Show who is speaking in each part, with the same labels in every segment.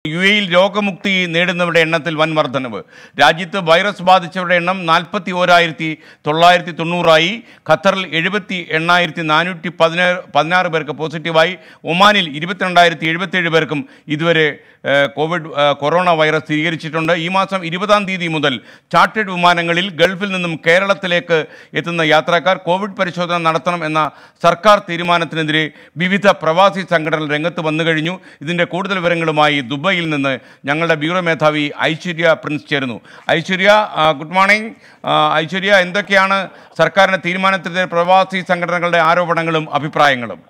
Speaker 1: U എയിൽ രോഗമുക്തി നേടുന്നവരുടെ എണ്ണത്തിൽ വൻ വർധനവ് രാജ്യത്ത് വൈറസ് ബാധിച്ചവരുടെ എണ്ണം നാൽപ്പത്തി ഓരായിരത്തി തൊള്ളായിരത്തി തൊണ്ണൂറായി ഖത്തറിൽ എഴുപത്തി എണ്ണായിരത്തി നാനൂറ്റി പതിനാറ് പതിനാറ് പേർക്ക് പോസിറ്റീവായി ഒമാനിൽ ഇരുപത്തിരണ്ടായിരത്തി എഴുപത്തേഴ് പേർക്കും ഇതുവരെ ഏഹ്, കോവിഡ് ഏഹ്, കൊറോണ വൈറസ് സ്ഥിരീകരിച്ചിട്ടുണ്ട് ഈ മാസം ഇരുപതാം തീയതി മുതൽ ചാർട്ടേഡ് വിമാനങ്ങളിൽ ഗൾഫിൽ നിന്നും കേരളത്തിലേക്ക് എത്തുന്ന യാത്രക്കാർ കോവിഡ് പരിശോധന നടത്തണം എന്ന സർക്കാർ തീരുമാനത്തിനെതിരെ വിവിധ പ്രവാസി സംഘടനകൾ രംഗത്ത് വന്നു കഴിഞ്ഞു ഇതിൻ്റെ കൂടുതൽ വിവരങ്ങളുമായി ദുബൈയിൽ നിന്ന് ഞങ്ങളുടെ ബ്യൂറോ മേധാവി ഐശ്വര്യ പ്രിൻസ് ചേരുന്നു ഐശ്വര്യ ആ, ഗുഡ് മോർണിംഗ് ആ, ഐശ്വര്യ എന്തൊക്കെയാണ് സർക്കാരിൻ്റെ തീരുമാനത്തിനെതിരെ പ്രവാസി സംഘടനകളുടെ ആരോപണങ്ങളും അഭിപ്രായങ്ങളും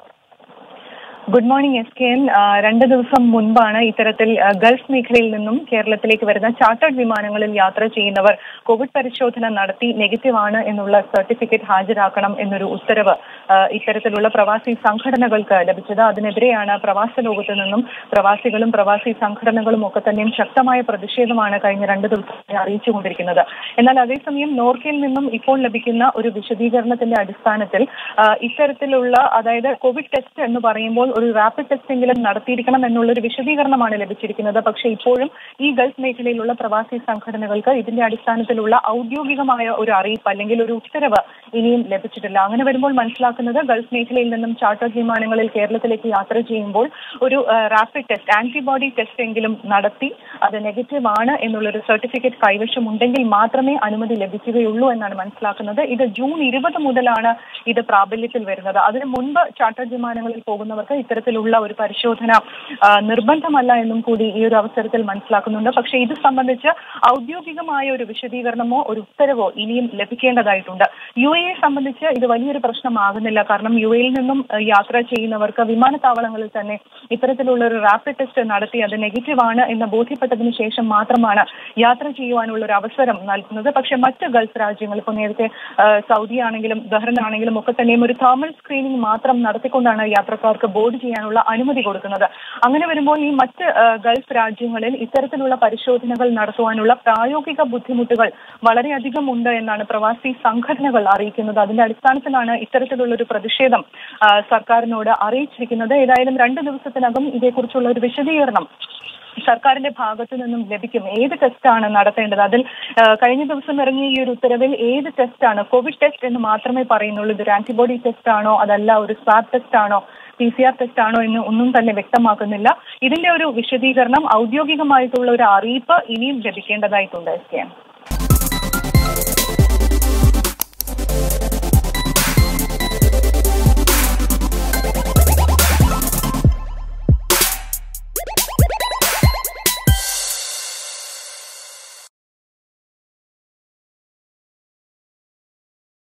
Speaker 2: good morning S K N ആ, രണ്ട് ദിവസം മുൻപാണ് ഇത്തരത്തിൽ ആ, ഗൾഫ് മേഖലയിൽ നിന്നും കേരളത്തിലേക്ക് വരുന്ന ചാർട്ടേഡ് വിമാനങ്ങളിൽ യാത്ര ചെയ്യുന്നവർ കോവിഡ് പരിശോധന നടത്തി നെഗറ്റീവ് ആണ് എന്നുള്ള സർട്ടിഫിക്കറ്റ് ഹാജരാക്കണം എന്നൊരു ഉത്തരവ് ആ, ഇത്തരത്തിലുള്ള പ്രവാസി സംഘടനകൾക്ക് ലഭിച്ചത് അതിനെതിരെയാണ് പ്രവാസ ലോകത്ത് നിന്നും പ്രവാസികളും പ്രവാസി സംഘടനകളും ഒക്കെ തന്നെയും ശക്തമായ പ്രതിഷേധമാണ് കഴിഞ്ഞ രണ്ട് ദിവസമായി അറിയിച്ചുകൊണ്ടിരിക്കുന്നത് എന്നാൽ അതേസമയം നോർക്കയിൽ നിന്നും ഇപ്പോൾ ലഭിക്കുന്ന ഒരു വിശദീകരണത്തിന്റെ അടിസ്ഥാനത്തിൽ ആ, ഇത്തരത്തിലുള്ള അതായത് കോവിഡ് ടെസ്റ്റ് എന്ന് പറയുമ്പോൾ ഒരു റാപ്പിഡ് ടെസ്റ്റ് എങ്കിലും നടത്തിയിരിക്കണം എന്നുള്ള ഒരു വിശദീകരണമാണ് ലഭിച്ചിരിക്കുന്നത് പക്ഷേ ഇപ്പോഴും ഈ ഗൾഫ് മേഖലയിലുള്ള പ്രവാസി സംഘടനകൾക്ക് ഇതിന്റെ അടിസ്ഥാനത്തിലുള്ള ഔദ്യോഗികമായ ഒരു അറിയിപ്പ് അല്ലെങ്കിൽ ഒരു ഉത്തരവ് ഇനിയും ലഭിച്ചിട്ടില്ല അങ്ങനെ വരുമ്പോൾ മനസ്സിലാക്കുന്നത് ഗൾഫ് മേഖലയിൽ നിന്നും ചാർട്ടേഡ് വിമാനങ്ങളിൽ കേരളത്തിലേക്ക് യാത്ര ചെയ്യുമ്പോൾ ഒരു റാപ്പിഡ് ടെസ്റ്റ് ആന്റിബോഡി ടെസ്റ്റ് എങ്കിലും നടത്തി അത് നെഗറ്റീവ് ആണ് എന്നുള്ളൊരു സർട്ടിഫിക്കറ്റ് കൈവശമുണ്ടെങ്കിൽ മാത്രമേ അനുമതി ലഭിക്കുകയുള്ളൂ എന്നാണ് മനസ്സിലാക്കുന്നത് ഇത് ജൂൺ ഇരുപത് മുതലാണ് ഇത് പ്രാബല്യത്തിൽ വരുന്നത് അതിനു മുൻപ് ചാർട്ടേഡ് വിമാനങ്ങളിൽ പോകുന്നവർക്ക് ഇത്തരത്തിലുള്ള ഒരു പരിശോധന ആ, നിർബന്ധമല്ല എന്നും കൂടി ഈ ഒരു അവസരത്തിൽ മനസ്സിലാക്കുന്നുണ്ട് പക്ഷേ ഇത് സംബന്ധിച്ച് ഔദ്യോഗികമായ ഒരു വിശദീകരണമോ ഒരു ഉത്തരവോ ഇനിയും ലഭിക്കേണ്ടതായിട്ടുണ്ട് യു എയെ സംബന്ധിച്ച് ഇത് വലിയൊരു പ്രശ്നമാകുന്നില്ല കാരണം യു എയിൽ നിന്നും ആ, യാത്ര ചെയ്യുന്നവർക്ക് വിമാനത്താവളങ്ങളിൽ തന്നെ ഇത്തരത്തിലുള്ള ഒരു റാപ്പിഡ് ടെസ്റ്റ് നടത്തി അത് നെഗറ്റീവ് ആണ് എന്ന് ബോധ്യപ്പെട്ടതിന് ശേഷം മാത്രമാണ് യാത്ര ചെയ്യുവാനുള്ള ഒരു അവസരം നൽകുന്നത് പക്ഷെ മറ്റ് ഗൾഫ് രാജ്യങ്ങൾ ഇപ്പോൾ നേരത്തെ ആ, സൗദി ആണെങ്കിലും ബഹ്റിൻ ആണെങ്കിലും ഒക്കെ തന്നെയും ഒരു തേർമൽ സ്ക്രീനിംഗ് മാത്രം നടത്തിക്കൊണ്ടാണ് യാത്രക്കാർക്ക് ബോർഡ് ചെയ്യാനുള്ള അനുമതി കൊടുക്കുന്നത് അങ്ങനെ വരുമ്പോൾ ഈ മറ്റ് ആ, ഗൾഫ് രാജ്യങ്ങളിൽ ഇത്തരത്തിലുള്ള പരിശോധനകൾ നടത്തുവാനുള്ള പ്രായോഗിക ബുദ്ധിമുട്ടുകൾ വളരെയധികം ഉണ്ട് എന്നാണ് പ്രവാസി സംഘടനകൾ അറിയിക്കുന്നത് അതിന്റെ അടിസ്ഥാനത്തിലാണ് ഇത്തരത്തിലുള്ള ഒരു പ്രതിഷേധം ആ, സർക്കാരിനോട് അറിയിച്ചിരിക്കുന്നത് ഏതായാലും രണ്ട് ദിവസത്തിനകം ഇതേക്കുറിച്ചുള്ള ഒരു വിശദീകരണം സർക്കാരിന്റെ ഭാഗത്തു നിന്നും ലഭിക്കും ഏത് ടെസ്റ്റാണ് നടത്തേണ്ടത് അതിൽ ആ, കഴിഞ്ഞ ദിവസം ഇറങ്ങിയ ഈ ഒരു ഉത്തരവിൽ ഏത് ടെസ്റ്റാണ് കോവിഡ് ടെസ്റ്റ് എന്ന് മാത്രമേ പറയുന്നുള്ളൂ ഇതൊരു ആന്റിബോഡി ടെസ്റ്റ് ആണോ അതല്ല ഒരു സ്വാബ് ടെസ്റ്റ് ആണോ പി സി ആർ ടെസ്റ്റ് ആണോ എന്ന് ഒന്നും തന്നെ വ്യക്തമാക്കുന്നില്ല ഇതിന്റെ ഒരു വിശദീകരണം ഔദ്യോഗികമായിട്ടുള്ള ഒരു അറിയിപ്പ് ഇനിയും ലഭിക്കേണ്ടതായിട്ടുണ്ട് എസ് കെ എം